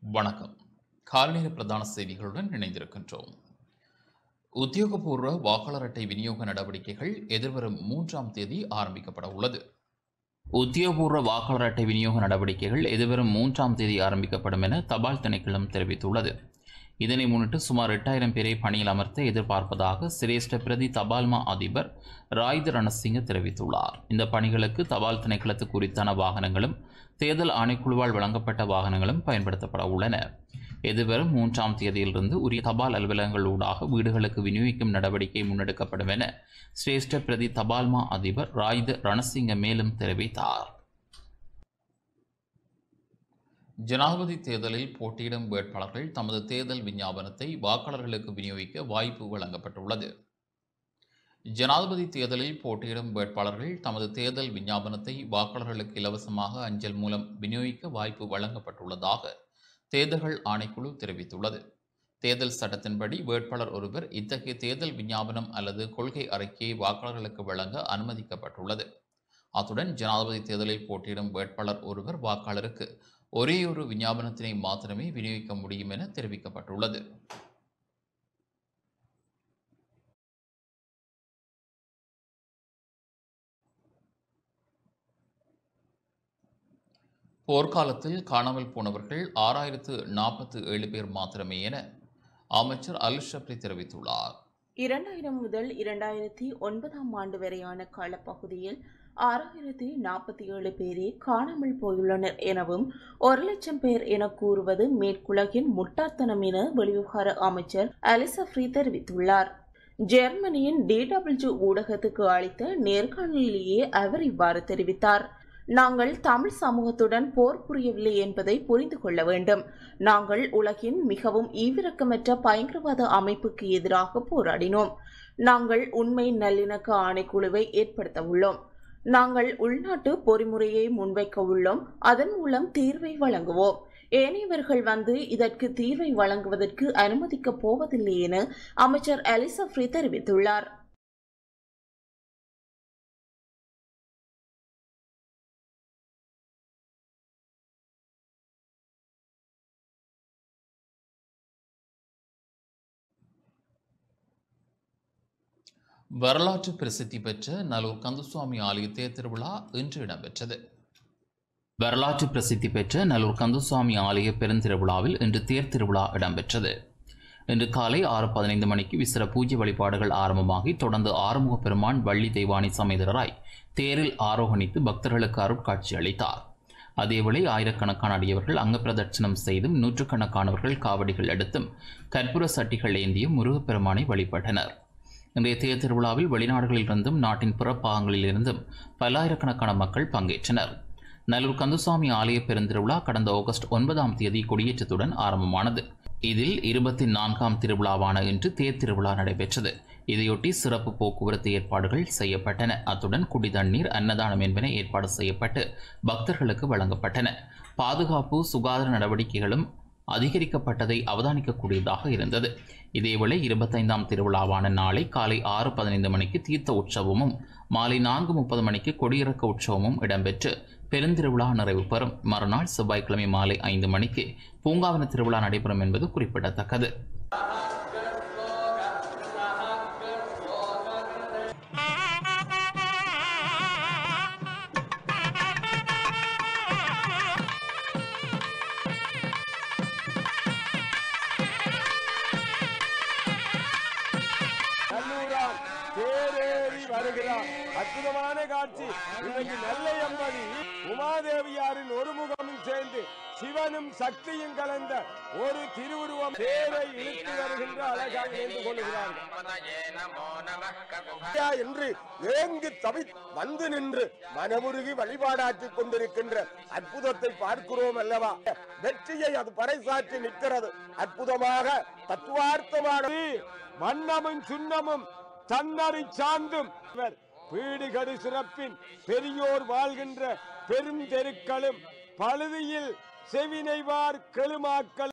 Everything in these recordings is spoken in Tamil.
வணக்கம் காலநேர பிரதான செய்திகளுடன் இணைந்திருக்கின்றோம் உத்தியோகபூர்வ வாக்காளர் அட்டை விநியோக நடவடிக்கைகள் எதிர்வரும் மூன்றாம் தேதி ஆரம்பிக்கப்பட உள்ளது உத்தியோகபூர்வ வாக்காளர் அட்டை விநியோக நடவடிக்கைகள் எதிர்வரும் மூன்றாம் தேதி ஆரம்பிக்கப்படும் என தபால் திணைக்களம் தெரிவித்துள்ளது இதனை முன்னிட்டு சுமார் எட்டாயிரம் பேரை பணியில் அமர்த்த எதிர்பார்ப்பதாக சிரேஷ்ட பிரதி தபால்மா அதிபர் ராய்த ரணசிங்க தெரிவித்துள்ளார் இந்த பணிகளுக்கு தபால் திணைக்களத்துக்கு குறித்தான வாகனங்களும் தேர்தல் ஆணைக்குழுவால் வழங்கப்பட்ட வாகனங்களும் பயன்படுத்தப்பட உள்ளன எதிர்வரும் மூன்றாம் தேதியிலிருந்து உரிய தபால் அலுவலகங்கள் ஊடாக வீடுகளுக்கு விநியோகிக்கும் நடவடிக்கை முன்னெடுக்கப்படும் என சிரேஷ்ட பிரதி தபால்மா அதிபர் ராய்த ரணசிங்க மேலும் தெரிவித்தார் ஜனாதிபதி தேர்தலில் போட்டியிடும் வேட்பாளர்கள் தமது தேர்தல் விஞ்ஞாபனத்தை வாக்காளர்களுக்கு விநியோகிக்க வாய்ப்பு வழங்கப்பட்டுள்ளது ஜனாதிபதி தேர்தலில் போட்டியிடும் வேட்பாளர்கள் தமது தேர்தல் விஞ்ஞாபனத்தை வாக்காளர்களுக்கு இலவசமாக அஞ்சல் மூலம் விநியோகிக்க வாய்ப்பு வழங்கப்பட்டுள்ளதாக தேர்தல்கள் ஆணைக்குழு தெரிவித்துள்ளது தேர்தல் சட்டத்தின்படி வேட்பாளர் ஒருவர் இத்தகைய தேர்தல் விஞ்ஞாபனம் அல்லது கொள்கை அறிக்கையை வாக்காளர்களுக்கு வழங்க அனுமதிக்கப்பட்டுள்ளது அத்துடன் ஜனாதிபதி தேர்தலில் போட்டியிடும் வேட்பாளர் ஒருவர் வாக்காளருக்கு ஒரேயொரு விஞ்ஞாபனத்தினை மாத்திரமே விநியோகிக்க முடியும் என தெரிவிக்கப்பட்டுள்ளது போர்க்காலத்தில் காணாமல் போனவர்கள் ஆறாயிரத்து நாற்பத்து ஏழு பேர் மாத்திரமே என அமைச்சர் அல் ஷப்ரி தெரிவித்துள்ளார் இரண்டாயிரம் முதல் இரண்டாயிரத்தி ஒன்பதாம் ஆண்டு வரையான காலப்பகுதியில் ஆறாயிரத்தி நாற்பத்தி ஏழு பேரே காணாமல் போயுள்ளனர் எனவும் ஒரு லட்சம் பேர் என கூறுவது மேற்குலகின் முட்டாள்தனம் என வெளிவிவகார அமைச்சர் அலிசப்ரி தெரிவித்துள்ளார் ஜெர்மனியின் டிடபிள்யூ ஊடகத்துக்கு அளித்த நேர்காணலிலேயே அவர் இவ்வாறு தெரிவித்தார் நாங்கள் தமிழ் சமூகத்துடன் போர் புரியவில்லை என்பதை புரிந்து கொள்ள வேண்டும் நாங்கள் உலகின் மிகவும் ஈவிரக்கமற்ற பயங்கரவாத அமைப்புக்கு எதிராக போராடினோம் நாங்கள் உண்மை நல்லிணக்க ஆணைக்குழுவை ஏற்படுத்த உள்ளோம் நாங்கள் உள்நாட்டு பொறிமுறையை முன்வைக்க உள்ளோம் அதன் மூலம் தீர்வை வழங்குவோம் ஏனையவர்கள் வந்து இதற்கு தீர்வை வழங்குவதற்கு அனுமதிக்கப் போவதில்லை என அமைச்சர் அலிசப்ரி தெரிவித்துள்ளார் வரலாற்று பிரசித்தி பெற்ற நல்லூர் கந்தசுவாமி ஆலய தேர் திருவிழா இன்று இடம்பெற்றது வரலாற்று பிரசித்தி பெற்ற நல்லூர் கந்தசுவாமி ஆலய பெருந்திருவிழாவில் இன்று தேர் திருவிழா இடம்பெற்றது இன்று காலை ஆறு பதினைந்து மணிக்கு விசிற பூஜை வழிபாடுகள் ஆரம்பமாகி தொடர்ந்து ஆறுமுக பெருமான் வள்ளி தெய்வானி சமேதராய் தேரில் ஆரோகணித்து பக்தர்களுக்கு அருட்காட்சி அளித்தார் அதேவேளை ஆயிரக்கணக்கான அடியவர்கள் அங்க பிரதட்சணம் செய்தும் நூற்றுக்கணக்கானவர்கள் காவடிகள் எடுத்தும் கற்பூர சட்டிகள் ஏந்தியும் முருகப்பெருமானை வழிபட்டனர் இன்றைய தேர் திருவிழாவில் வெளிநாடுகளிலிருந்தும் நாட்டின் புறப்பாகங்களிலிருந்தும் பல்லாயிரக்கணக்கான மக்கள் பங்கேற்றனர் நல்லூர் கந்தசுவாமி ஆலய பெருந்திருவிழா கடந்த ஆகஸ்ட் ஒன்பதாம் தேதி கொடியேற்றத்துடன் ஆரம்பமானது இதில் இருபத்தி நான்காம் திருவிழாவான இன்று தேர் திருவிழா நடைபெற்றது இதையொட்டி சிறப்பு போக்குவரத்து ஏற்பாடுகள் செய்யப்பட்டன அத்துடன் குடி தண்ணீர் அன்னதானம் என்பன ஏற்பாடு செய்யப்பட்டு பக்தர்களுக்கு வழங்கப்பட்டன பாதுகாப்பு சுகாதார நடவடிக்கைகளும் அதிகரிக்கப்பட்டதை அவதானிக்கக்கூடியதாக இருந்தது இதேவேளை இருபத்தைந்தாம் திருவிழாவான நாளை காலை ஆறு பதினைந்து மணிக்கு தீர்த்த உற்சவமும் மாலை நான்கு முப்பது மணிக்கு கொடியிறக்க உற்சவமும் இடம்பெற்று பெருந்திருவிழா நிறைவு பெறும் மறுநாள் செவ்வாய்க்கிழமை மாலை ஐந்து மணிக்கு பூங்காவன திருவிழா நடைபெறும் என்பது குறிப்பிடத்தக்கது நல்லூரான் தேரேறி வருகிறார் அற்புதமான காட்சி இன்றைக்கு நெல்லையம்பதி உமாதேவியாரின் ஒரு முகமும் சேர்ந்து சிவனும் சக்தியும் கலந்த ஒரு திருவுருவம் தேரை இழுத்து வருகின்ற அழகாக நின்று கொள்கிறார்கள் ஐயா என்று ஏங்கு தவி வந்து நின்று மனமுருகி வழிபாடாற்றிக் கொண்டிருக்கின்ற அற்புதத்தை பார்க்கிறோம் அல்லவா வெற்றியை அது பறைசாற்றி நிற்கிறது அற்புதமாக தத்துவார்த்தமான வண்ணமும் சுண்ணமும் தன்னறி சார்ந்தும் இவர் வீடுகடு சிறப்பின் பெரியோர் வாழ்கின்ற பெரும் தெருக்களும் பழுதியில் செவினைவார் கெழுமாக்கள்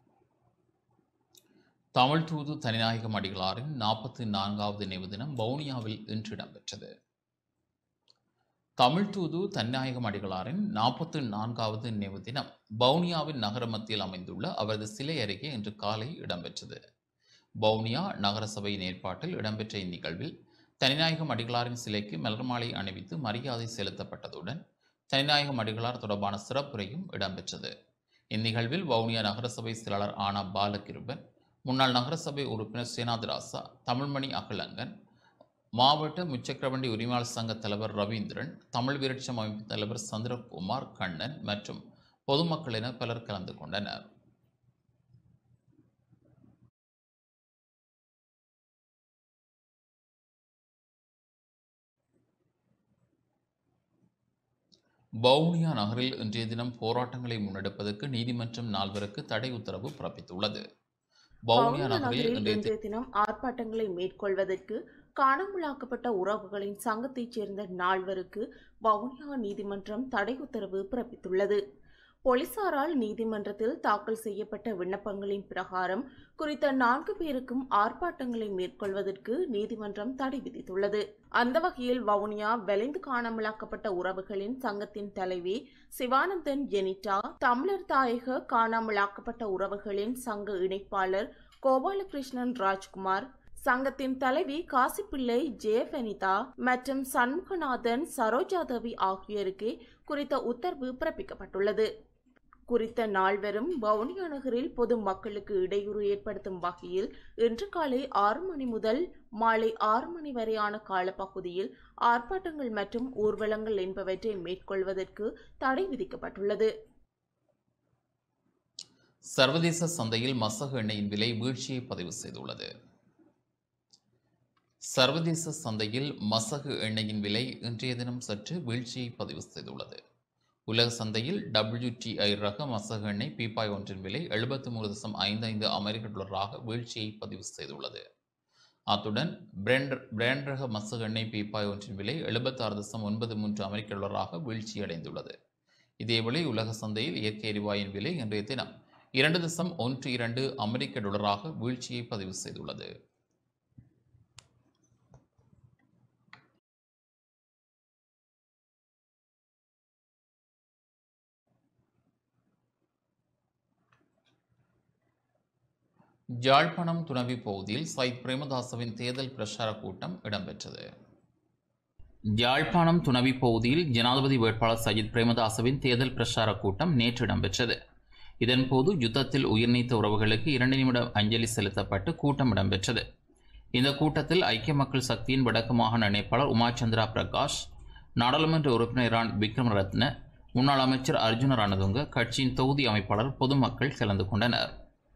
தமிழ் தூது தனிநாயகம் அடிகளாரின் நாற்பத்தி நான்காவது நினைவு தினம் வவுனியாவில் இன்று இடம்பெற்றது தமிழ் தூது தன்னாயகம் அடிகளாரின் நாற்பத்தி நான்காவது நினைவு தினம் வவுனியாவின் நகர மத்தியில் அமைந்துள்ள அவரது சிலை அருகே இன்று காலை இடம்பெற்றது வவுனியா நகரசபையின் ஏற்பாட்டில் இடம்பெற்ற இந்நிகழ்வில் தனிநாயகம் அடிகளாரின் சிலைக்கு மலர் மாலை அணிவித்து மரியாதை செலுத்தப்பட்டதுடன் தனிநாயகம் அடிகளார் தொடர்பான சிறப்புரையும் இடம்பெற்றது இந்நிகழ்வில் வவுனியா நகரசபை செயலாளர் ஆனா பாலகிருபன் முன்னாள் நகரசபை உறுப்பினர் சேனாதிராசா தமிழ்மணி அகலங்கன் மாவட்ட முச்சக்கரவண்டி உரிமையாளர் சங்க தலைவர் ரவீந்திரன் தமிழ் விருட்சம் அமைப்பு தலைவர் சந்திரகுமார் கண்ணன் மற்றும் பொதுமக்கள் என பலர் கலந்து கொண்டனர் வவுனியா நகரில் இன்றைய தினம் போராட்டங்களை முன்னெடுப்பதற்கு நீதிமன்றம் நால்வருக்கு தடை உத்தரவு பிறப்பித்துள்ளது வவுனியா வவுனியா நகரில் நகரில் இன்றைய இன்றைய தினம் ஆர்ப்பாட்டங்களை மேற்கொள்வதற்கு காணாமலாக்கப்பட்ட உறவுகளின் சங்கத்தைச் சேர்ந்த நால்வருக்கு வவுனியா நீதிமன்றம் தடை உத்தரவு பிறப்பித்துள்ளது போலீசாரால் நீதிமன்றத்தில் தாக்கல் செய்யப்பட்ட விண்ணப்பங்களின் பிரகாரம் குறித்த நான்கு பேருக்கும் ஆர்ப்பாட்டங்களை மேற்கொள்வதற்கு நீதிமன்றம் தடை விதித்துள்ளது அந்த வகையில் வவுனியா வலிந்து காணாமலாக்கப்பட்ட உறவுகளின் சங்கத்தின் தலைவி சிவானந்தன் ஜெனிட்டா தமிழர் தாயக காணாமலாக்கப்பட்ட உறவுகளின் சங்க இணைப்பாளர் கோபாலகிருஷ்ணன் ராஜ்குமார் சங்கத்தின் தலைவி காசிப்பிள்ளை ஜெயபெனிதா மற்றும் சண்முகநாதன் சரோஜாதேவி ஆகியோருக்கு குறித்த உத்தரவு பிறப்பிக்கப்பட்டுள்ளது குறித்த நால்வரும் வவுனியா நகரில் பொது மக்களுக்கு இடையூறு ஏற்படுத்தும் வகையில் இன்று காலை ஆறு மணி முதல் மாலை ஆறு மணி வரையான காலப்பகுதியில் ஆர்ப்பாட்டங்கள் மற்றும் ஊர்வலங்கள் என்பவற்றை மேற்கொள்வதற்கு தடை விதிக்கப்பட்டுள்ளது சர்வதேச சந்தையில் மசகு எண்ணெயின் விலை வீழ்ச்சியை பதிவு செய்துள்ளது சர்வதேச சந்தையில் மசகு எண்ணெயின் விலை இன்றைய தினம் சற்று வீழ்ச்சியை பதிவு செய்துள்ளது உலக சந்தையில் WTI ரக மசகு எண்ணெய் பீப்பாய் ஒன்றின் விலை எழுபத்தி மூணு தசம் ஐந்து ஐந்து அமெரிக்க டாலராக வீழ்ச்சியை பதிவு செய்துள்ளது அத்துடன் பிராண்ட் பிராண்ட் ரக மசகு எண்ணெய் பீப்பாய் ஒன்றின் விலை எழுபத்தாறு தசம் ஒன்பது மூன்று அமெரிக்க டாலராக வீழ்ச்சியடைந்துள்ளது இதேவேளை உலக சந்தையில் இயற்கை எரிவாயின் விலை இன்றைய தினம் இரண்டு தசம் ஒன்று இரண்டு அமெரிக்க டாலராக வீழ்ச்சியை பதிவு செய்துள்ளது யாழ்ப்பாணம் துணவி பகுதியில் சைத் பிரேமதாசவின் தேர்தல் பிரச்சார கூட்டம் இடம்பெற்றது யாழ்ப்பாணம் துணவி பகுதியில் ஜனாதிபதி வேட்பாளர் சஜித் பிரேமதாசவின் தேர்தல் பிரச்சார கூட்டம் நேற்று இடம்பெற்றது இதன்போது யுத்தத்தில் உயிர்நீத்த உறவுகளுக்கு இரண்டு நிமிட அஞ்சலி செலுத்தப்பட்டு கூட்டம் இடம்பெற்றது இந்த கூட்டத்தில் ஐக்கிய மக்கள் சக்தியின் வடக்கு மாகாண இணைப்பாளர் உமாச்சந்திரா பிரகாஷ் நாடாளுமன்ற உறுப்பினர் இரான் விக்ரம் ரத்ன முன்னாள் அமைச்சர் அர்ஜுன ரணதுங்க கட்சியின் தொகுதி அமைப்பாளர் பொதுமக்கள் கலந்து கொண்டனர்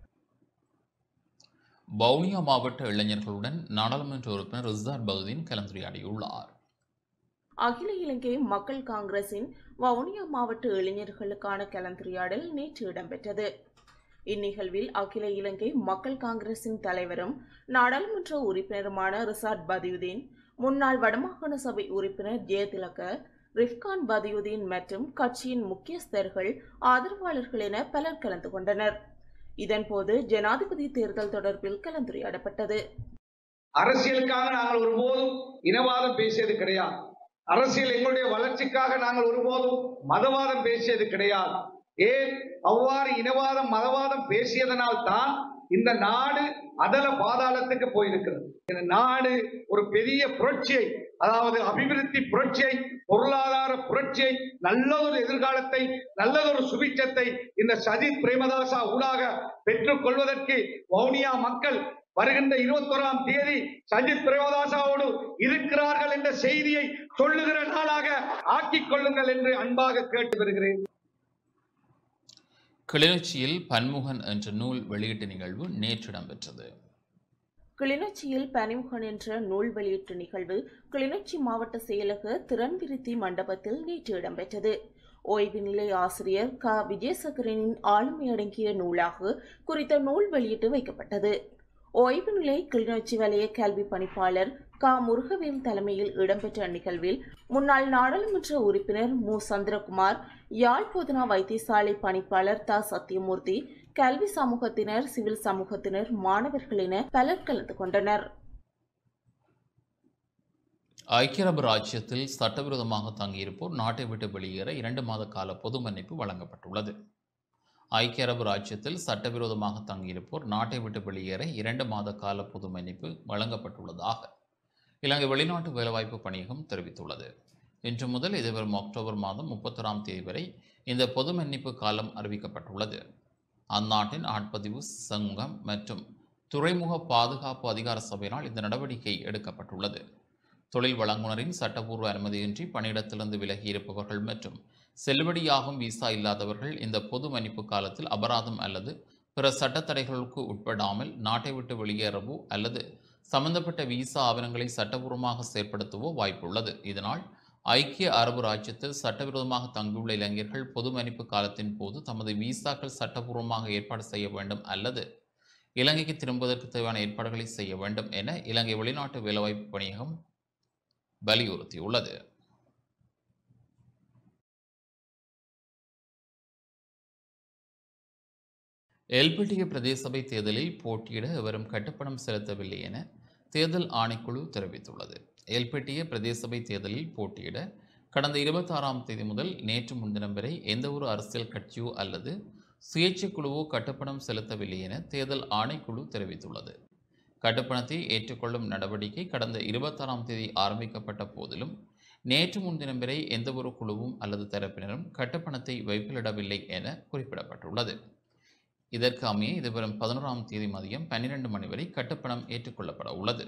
வவுனியா மாவட்ட இளைஞர்களுடன் நாடாளுமன்ற உறுப்பினர் ரிசார் பகுதீன் கலந்துரையாடியுள்ளார் அகில இலங்கை மக்கள் காங்கிரசின் வவுனியா மாவட்ட இளைஞர்களுக்கான கலந்துரையாடல் நேற்று இடம்பெற்றது இந்நிகழ்வில் அகில இலங்கை மக்கள் காங்கிரசின் தலைவரும் நாடாளுமன்ற உறுப்பினருமான ரிசாட் பதியுதீன் முன்னாள் வடமாகாண சபை உறுப்பினர் ஜெயதிலக ரிஃப்கான் பதியுதீன் மற்றும் கட்சியின் முக்கியஸ்தர்கள் ஆதரவாளர்கள் என பலர் கலந்து கொண்டனர் இதன்போது ஜனாதிபதி தேர்தல் தொடர்பில் கலந்துரையாடப்பட்டது அரசியலுக்காக நாங்கள் ஒருபோதும் இனவாதம் பேசியது கிடையாது அரசியல் எங்களுடைய வளர்ச்சிக்காக நாங்கள் ஒருபோதும் மதவாதம் பேசியது கிடையாது ஏன் அவ்வாறு இனவாதம் மதவாதம் பேசியதனால் தான் இந்த நாடு அதல பாதாளத்துக்கு போயிருக்கிறது இந்த நாடு ஒரு பெரிய புரட்சியை அதாவது அபிவிருத்தி புரட்சியை பொருளாதார புரட்சியை நல்லதொரு எதிர்காலத்தை நல்லதொரு சுபிட்சத்தை இந்த சஜித் பிரேமதாசா ஊடாக பெற்றுக் கொள்வதற்கு வவுனியா மக்கள் வருகின்ற இருபத்தோராம் தேதி சஜித் பிரேமதாசாவோடு இருக்கிறார்கள் என்ற செய்தியை சொல்லுகிற நாளாக ஆக்கிக் கொள்ளுங்கள் என்று அன்பாக கேட்டு வருகிறேன் கிளிநொச்சியில் பன்முகன் என்ற நூல் வெளியீட்டு நிகழ்வு நேற்று இடம்பெற்றது கிளிநொச்சியில் பனிமுகன் என்ற நூல் வெளியீட்டு நிகழ்வு கிளிநொச்சி மாவட்ட செயலக திறன்விருத்தி மண்டபத்தில் நேற்று இடம்பெற்றது ஓய்வு நிலை ஆசிரியர் க விஜயசகரனின் ஆளுமை அடங்கிய நூலாக குறித்த நூல் வெளியிட்டு வைக்கப்பட்டது ஓய்வு நிலை கிளிநொச்சி வலய கல்வி பணிப்பாளர் க முருகவேல் தலைமையில் இடம்பெற்ற நிகழ்வில் முன்னாள் நாடாளுமன்ற உறுப்பினர் மு சந்திரகுமார் யாழ் போதனா வைத்தியசாலை பணிப்பாளர் த சத்தியமூர்த்தி கல்வி சமூகத்தினர் சிவில் சமூகத்தினர் மாணவர்கள் என பலர் கலந்து கொண்டனர் ஐக்கிய அரபு ராஜ்யத்தில் சட்டவிரோதமாக தங்கியிருப்போர் நாட்டை விட்டு வெளியேற இரண்டு மாத கால பொது மன்னிப்பு வழங்கப்பட்டுள்ளது ஐக்கிய அரபு ராஜ்யத்தில் சட்டவிரோதமாக தங்கியிருப்போர் நாட்டை விட்டு வெளியேற இரண்டு மாத கால பொது மன்னிப்பு வழங்கப்பட்டுள்ளதாக இலங்கை வெளிநாட்டு வேலைவாய்ப்பு பணியகம் தெரிவித்துள்ளது இன்று முதல் எதிர்வரும் அக்டோபர் மாதம் முப்பத்தொராம் தேதி வரை இந்த பொது மன்னிப்பு காலம் அறிவிக்கப்பட்டுள்ளது அந்நாட்டின் ஆட்பதிவு சங்கம் மற்றும் துறைமுக பாதுகாப்பு அதிகார சபையினால் இந்த நடவடிக்கை எடுக்கப்பட்டுள்ளது தொழில் வழங்குனரின் சட்டப்பூர்வ அனுமதியின்றி பணியிடத்திலிருந்து விலகி இருப்பவர்கள் மற்றும் செல்லுபடியாகும் விசா இல்லாதவர்கள் இந்த பொது மன்னிப்பு காலத்தில் அபராதம் அல்லது பிற சட்டத்தடைகளுக்கு உட்படாமல் நாட்டை விட்டு வெளியேறவோ அல்லது சம்பந்தப்பட்ட விசா ஆவணங்களை சட்டபூர்வமாக செயற்படுத்தவோ வாய்ப்புள்ளது இதனால் ஐக்கிய அரபு ராஜ்யத்தில் சட்டவிரோதமாக தங்கியுள்ள இளைஞர்கள் பொது மன்னிப்பு காலத்தின் போது தமது விசாக்கள் சட்டபூர்வமாக ஏற்பாடு செய்ய வேண்டும் அல்லது இலங்கைக்கு திரும்புவதற்கு தேவையான ஏற்பாடுகளை செய்ய வேண்டும் என இலங்கை வெளிநாட்டு வேலைவாய்ப்பு பணியகம் வலியுறுத்தியுள்ளது எல்பிட்டிய பிரதேச சபை தேர்தலில் போட்டியிட எவரும் கட்டுப்பணம் செலுத்தவில்லை என தேர்தல் ஆணைக்குழு தெரிவித்துள்ளது எல்பிட்டிய பிரதேச சபை தேர்தலில் போட்டியிட கடந்த இருபத்தாறாம் தேதி முதல் நேற்று முன்தினம் வரை எந்தவொரு அரசியல் கட்சியோ அல்லது சுயேட்சை குழுவோ கட்டுப்பணம் செலுத்தவில்லை என தேர்தல் ஆணைக்குழு தெரிவித்துள்ளது கட்டுப்பணத்தை ஏற்றுக்கொள்ளும் நடவடிக்கை கடந்த இருபத்தாறாம் தேதி ஆரம்பிக்கப்பட்ட போதிலும் நேற்று முன்தினம் வரை எந்தவொரு குழுவும் அல்லது தரப்பினரும் கட்டுப்பணத்தை வைப்பிலிடவில்லை என குறிப்பிடப்பட்டுள்ளது இதற்கு அமைய எதிர்வரும் பதினோராம் தேதி மதியம் பன்னிரண்டு மணி வரை கட்டுப்பணம் ஏற்றுக்கொள்ளப்பட உள்ளது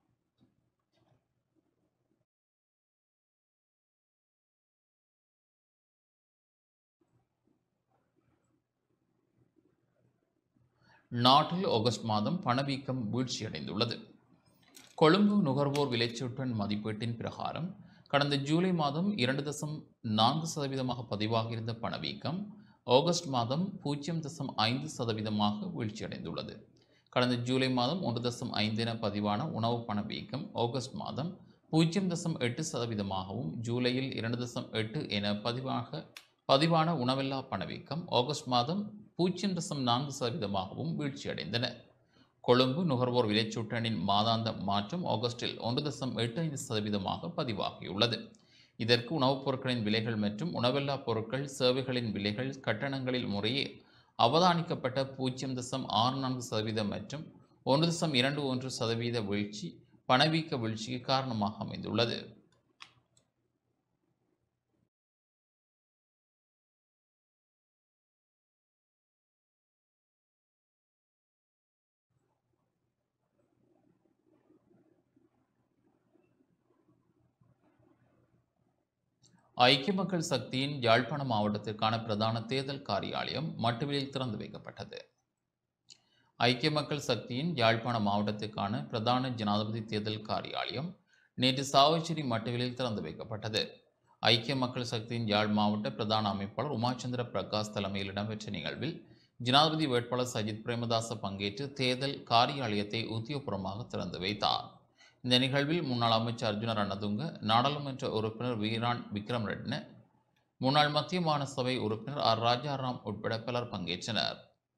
நாட்டில் ஆகஸ்ட் மாதம் பணவீக்கம் வீழ்ச்சியடைந்துள்ளது கொழும்பு நுகர்வோர் விலைச்சீட்டுன் மதிப்பீட்டின் பிரகாரம் கடந்த ஜூலை மாதம் இரண்டு தசம் நான்கு சதவீதமாக பதிவாகியிருந்த பணவீக்கம் ஆகஸ்ட் மாதம் பூஜ்ஜியம் தசம் ஐந்து சதவீதமாக வீழ்ச்சியடைந்துள்ளது கடந்த ஜூலை மாதம் ஒன்று தசம் ஐந்து என பதிவான உணவு பணவீக்கம் ஆகஸ்ட் மாதம் பூஜ்ஜியம் தசம் எட்டு சதவீதமாகவும் ஜூலையில் இரண்டு தசம் எட்டு என பதிவாக பதிவான உணவில்லா பணவீக்கம் ஆகஸ்ட் மாதம் பூஜ்ஜியம் தசம் நான்கு சதவீதமாகவும் வீழ்ச்சியடைந்தன கொழும்பு நுகர்வோர் விலைச்சூட்டனின் மாதாந்த மாற்றம் ஆகஸ்டில் ஒன்று தசம் எட்டு ஐந்து சதவீதமாக பதிவாகியுள்ளது இதற்கு உணவுப் பொருட்களின் விலைகள் மற்றும் உணவில்லா பொருட்கள் சேவைகளின் விலைகள் கட்டணங்களில் முறையே அவதானிக்கப்பட்ட பூஜ்ஜியம் தசம் ஆறு நான்கு சதவீதம் மற்றும் ஒன்று தசம் இரண்டு ஒன்று சதவீத வீழ்ச்சி பணவீக்க வீழ்ச்சிக்கு காரணமாக அமைந்துள்ளது ஐக்கிய மக்கள் சக்தியின் யாழ்ப்பாணம் மாவட்டத்திற்கான பிரதான தேர்தல் காரியாலயம் மட்டுவிலில் திறந்து வைக்கப்பட்டது ஐக்கிய மக்கள் சக்தியின் யாழ்ப்பாண மாவட்டத்திற்கான பிரதான ஜனாதிபதி தேர்தல் காரியாலயம் நேற்று சாவச்சேரி மட்டுவிலில் திறந்து வைக்கப்பட்டது ஐக்கிய மக்கள் சக்தியின் யாழ் மாவட்ட பிரதான அமைப்பாளர் உமாச்சந்திர பிரகாஷ் தலைமையில் இடம்பெற்ற நிகழ்வில் ஜனாதிபதி வேட்பாளர் சஜித் பிரேமதாச பங்கேற்று தேர்தல் காரியாலயத்தை உத்தியோகபூர்வமாக திறந்து வைத்தார் இந்த நிகழ்வில் முன்னாள் அமைச்சர் அர்ஜுன ரணதுங்க நாடாளுமன்ற உறுப்பினர் வீரான் விக்ரம் ரெட்ன முன்னாள் மத்திய மாநில சபை உறுப்பினர் ஆர் ராஜாராம் உட்பட பலர் பங்கேற்றனர்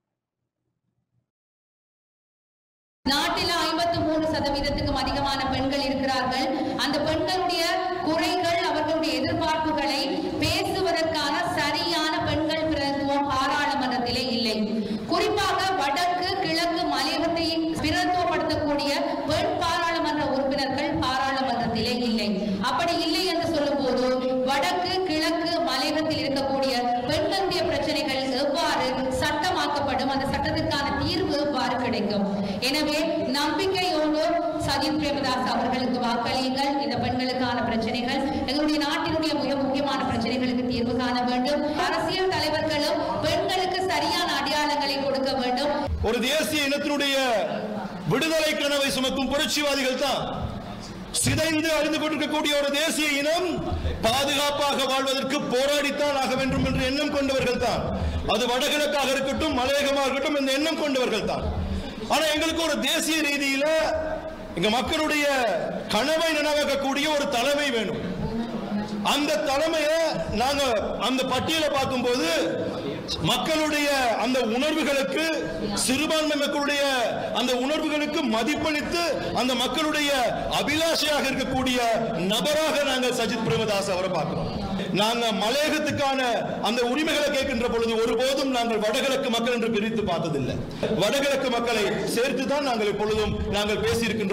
நாட்டில் ஐம்பத்து மூணு சதவீதத்துக்கும் அதிகமான பெண்கள் இருக்கிறார்கள் அந்த பெண்களுடைய குறைகள் அவர்களுடைய எதிர்பார்ப்புகளை பேசுவதற்கான சரியான பெண்கள் பிரதித்துவம் பாராளுமன்றத்திலே இல்லை குறிப்பாக வடக்கு கிழக்கு மலையகத்தை பிரதித்துவப்படுத்தக்கூடிய பெண் பாராளுமன்ற உறுப்பினர்கள் பாராளுமன்றத்திலே இல்லை அப்படி இல்லை என்று சொல்லும்போது வடக்கு கிழக்கு மலையகத்தில் இருக்கக்கூடிய பெண்களுடைய பிரச்சனைகள் எவ்வாறு சட்டமாக்கப்படும் அந்த சட்டத்திற்கான தீர்வு எவ்வாறு கிடைக்கும் எனவே நம்பிக்கையோடு சஜித் பிரேமதாஸ் அவர்களுக்கு வாக்களியுங்கள் இந்த பெண்களுக்கான பிரச்சனைகள் எங்களுடைய நாட்டினுடைய மிக முக்கியமான பிரச்சனைகளுக்கு தீர்வு காண வேண்டும் அரசியல் தலைவர்களும் பெண்களுக்கு சரியான அடையாளங்களை கொடுக்க வேண்டும் ஒரு தேசிய இனத்தினுடைய விடுதலை கனவை சுமக்கும் புரட்சிவாதிகள் தான் சிதைந்து அழிந்து கொண்டிருக்கக்கூடிய ஒரு தேசிய இனம் பாதுகாப்பாக வாழ்வதற்கு போராடித்தான் ஆக வேண்டும் என்ற எண்ணம் கொண்டவர்கள் தான் அது வடகிழக்காக இருக்கட்டும் மலையகமாக இருக்கட்டும் இந்த எண்ணம் கொண்டவர்கள் தான் ஆனா எங்களுக்கு ஒரு தேசிய ரீதியில எங்க மக்களுடைய கனவை நனவாக்கக்கூடிய ஒரு தலைமை வேணும் அந்த தலைமையை நாங்க அந்த பட்டியலை பார்க்கும்போது மக்களுடைய அந்த உணர்வுகளுக்கு சிறுபான்மை மக்களுடைய அந்த உணர்வுகளுக்கு மதிப்பளித்து அந்த மக்களுடைய அபிலாஷையாக இருக்கக்கூடிய நபராக நாங்கள் சஜித் பிரேமதாஸ் அவரை பார்க்கிறோம் நாங்க மலையகத்துக்கான அந்த உரிமைகளை கேட்கின்ற பொழுது ஒருபோதும் நாங்கள் வடகிழக்கு மக்கள் என்று பிரித்து பார்த்ததில்லை வடகிழக்கு மக்களை சேர்த்து தான் நாங்கள் இப்பொழுதும் நாங்கள் பேசியிருக்கின்றோம்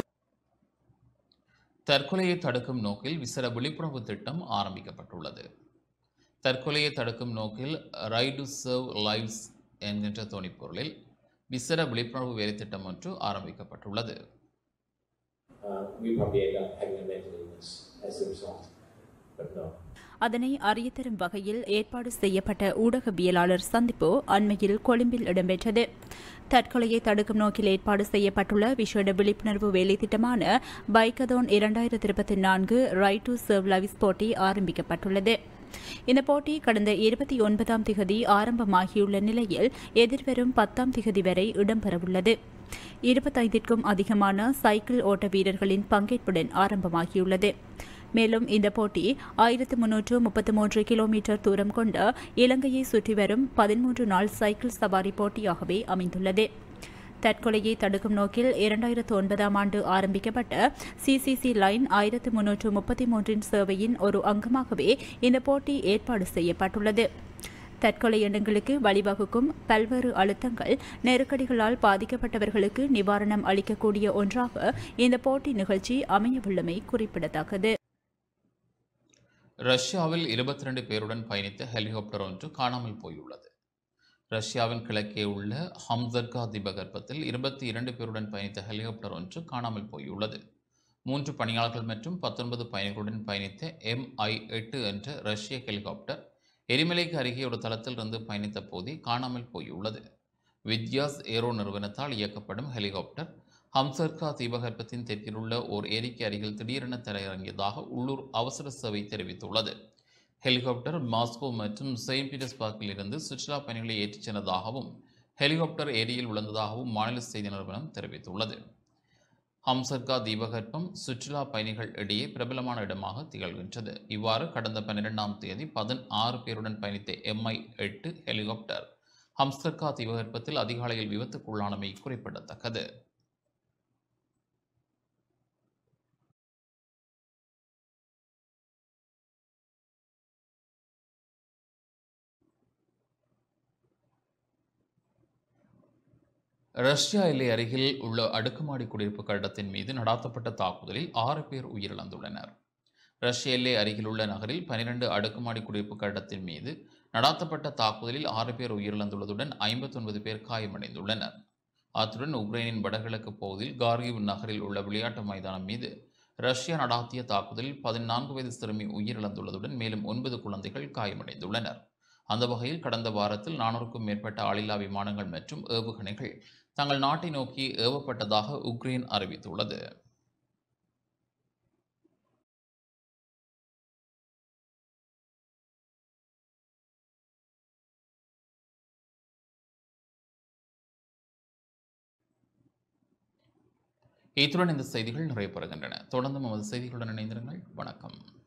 தற்கொலையை தடுக்கும் நோக்கில் விசேட விழிப்புணர்வு திட்டம் ஆரம்பிக்கப்பட்டுள்ளது தற்கொலையை தடுக்கும் நோக்கில் ரைட் டு சர்வ் லைவ்ஸ் என்கின்ற தொனிப்பொருளில் விசேட விழிப்புணர்வு வேலை திட்டம் ஒன்று ஆரம்பிக்கப்பட்டுள்ளது uh, we probably end up having a mental illness as a result. But no. அதனை அறியத்தரும் வகையில் ஏற்பாடு செய்யப்பட்ட ஊடகவியலாளர் சந்திப்பு அண்மையில் கொழும்பில் இடம்பெற்றது தற்கொலையை தடுக்கும் நோக்கில் ஏற்பாடு செய்யப்பட்டுள்ள விசேட விழிப்புணர்வு வேலை திட்டமான பைக்கதோன் இரண்டாயிரத்தி இருபத்தி நான்கு ரைட் டு சர்வ் லைவ்ஸ் போட்டி ஆரம்பிக்கப்பட்டுள்ளது இந்த போட்டி கடந்த இருபத்தி ஒன்பதாம் திகதி ஆரம்பமாகியுள்ள நிலையில் எதிர்வரும் பத்தாம் திகதி வரை இடம்பெறவுள்ளது இருபத்தைந்திற்கும் அதிகமான சைக்கிள் ஓட்ட வீரர்களின் பங்கேற்புடன் ஆரம்பமாகியுள்ளது மேலும் இந்த போட்டி ஆயிரத்து முன்னூற்று முப்பத்து மூன்று கிலோமீட்டர் தூரம் கொண்ட இலங்கையை சுற்றி வரும் பதிமூன்று நாள் சைக்கிள் சவாரி போட்டியாகவே அமைந்துள்ளது தற்கொலையை தடுக்கும் நோக்கில் இரண்டாயிரத்து ஒன்பதாம் ஆண்டு ஆரம்பிக்கப்பட்ட சிசிசி லைன் ஆயிரத்து முன்னூற்று முப்பத்தி மூன்றின் சேவையின் ஒரு அங்கமாகவே இந்த போட்டி ஏற்பாடு செய்யப்பட்டுள்ளது தற்கொலை எண்ணங்களுக்கு வழிவகுக்கும் பல்வேறு அழுத்தங்கள் நெருக்கடிகளால் பாதிக்கப்பட்டவர்களுக்கு நிவாரணம் அளிக்கக்கூடிய ஒன்றாக இந்த போட்டி நிகழ்ச்சி அமையவுள்ளமை குறிப்பிடத்தக்கது ரஷ்யாவில் இருபத்தி ரெண்டு பேருடன் பயணித்த ஹெலிகாப்டர் ஒன்று காணாமல் போயுள்ளது ரஷ்யாவின் கிழக்கே உள்ள ஹம்சர்கா தீபகற்பத்தில் இருபத்தி இரண்டு பேருடன் பயணித்த ஹெலிகாப்டர் ஒன்று காணாமல் போயுள்ளது மூன்று பணியாளர்கள் மற்றும் பத்தொன்பது பயணிகளுடன் பயணித்த எம்ஐ எட்டு என்ற ரஷ்ய ஹெலிகாப்டர் எரிமலைக்கு அருகே ஒரு தளத்தில் இருந்து பயணித்த போதே காணாமல் போயுள்ளது வித்யாஸ் ஏரோ நிறுவனத்தால் இயக்கப்படும் ஹெலிகாப்டர் ஹம்சர்கா தீபகற்பத்தின் தெற்கில் உள்ள ஓர் ஏரிக்கு அருகில் திடீரென தரையிறங்கியதாக உள்ளூர் அவசர சேவை தெரிவித்துள்ளது ஹெலிகாப்டர் மாஸ்கோ மற்றும் செயின்ட் பீட்டர்ஸ்பர்க்கில் இருந்து சுற்றுலா பயணிகளை ஏற்றிச் சென்றதாகவும் ஹெலிகாப்டர் ஏரியில் விழுந்ததாகவும் மாநில செய்தி நிறுவனம் தெரிவித்துள்ளது ஹம்சர்கா தீபகற்பம் சுற்றுலா பயணிகள் இடையே பிரபலமான இடமாக திகழ்கின்றது இவ்வாறு கடந்த பன்னிரெண்டாம் தேதி பதினாறு பேருடன் பயணித்த எம்ஐ எட்டு ஹெலிகாப்டர் ஹம்சர்கா தீபகற்பத்தில் அதிகாலையில் விபத்துக்குள்ளானமை குறிப்பிடத்தக்கது ரஷ்யா எல்லை அருகில் உள்ள அடுக்குமாடி குடியிருப்பு கட்டடத்தின் மீது நடாத்தப்பட்ட தாக்குதலில் ஆறு பேர் உயிரிழந்துள்ளனர் ரஷ்ய எல்லை அருகில் உள்ள நகரில் பனிரெண்டு அடுக்குமாடி குடியிருப்பு கட்டடத்தின் மீது நடாத்தப்பட்ட தாக்குதலில் ஆறு பேர் உயிரிழந்துள்ளதுடன் ஐம்பத்தொன்பது பேர் காயமடைந்துள்ளனர் அத்துடன் உக்ரைனின் வடகிழக்கு பகுதியில் கார்கிவ் நகரில் உள்ள விளையாட்டு மைதானம் மீது ரஷ்யா நடாத்திய தாக்குதலில் பதினான்கு வயது சிறுமி உயிரிழந்துள்ளதுடன் மேலும் ஒன்பது குழந்தைகள் காயமடைந்துள்ளனர் அந்த வகையில் கடந்த வாரத்தில் நானூறுக்கும் மேற்பட்ட ஆளில்லா விமானங்கள் மற்றும் ஏவுகணைகள் தங்கள் நாட்டை நோக்கி ஏவப்பட்டதாக உக்ரைன் அறிவித்துள்ளது இத்துடன் இந்த செய்திகள் நிறைவு பெறுகின்றன தொடர்ந்து நமது செய்திகளுடன் இணைந்திருங்கள் வணக்கம்